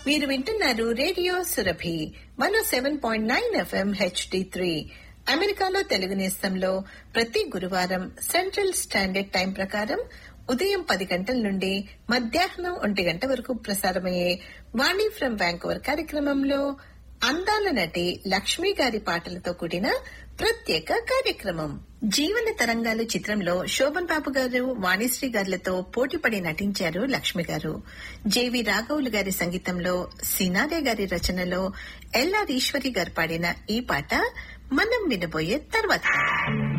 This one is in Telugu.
మీరు వింటున్నారు radio Surabhi one seven point nine FM HD three అమెరికాలో తెలుగు నేస్తంలో ప్రతి గురువారం సెంట్రల్ స్టాండర్డ్ టైం ప్రకారం ఉదయం పది గంటల నుండి మధ్యాహ్నం ఒంటి గంట వరకు ప్రసారమయ్యే వాణి ఫ్రం వ్యాంకోవర్ కార్యక్రమంలో అందాల నటి లక్ష్మి గారి పాటలతో కూడిన ప్రత్యేక కార్యక్రమం జీవన తరంగాలు చిత్రంలో శోభన్ బాబు గారు వాణిశ్రీ గారులతో పోటీపడి నటించారు లక్ష్మి గారు జేవి రాఘవులు గారి సంగీతంలో సినాదే గారి రచనలో ఎల్ఆర్ ఈశ్వరి గారు పాడిన ఈ పాట మనం వినబోయే తర్వాత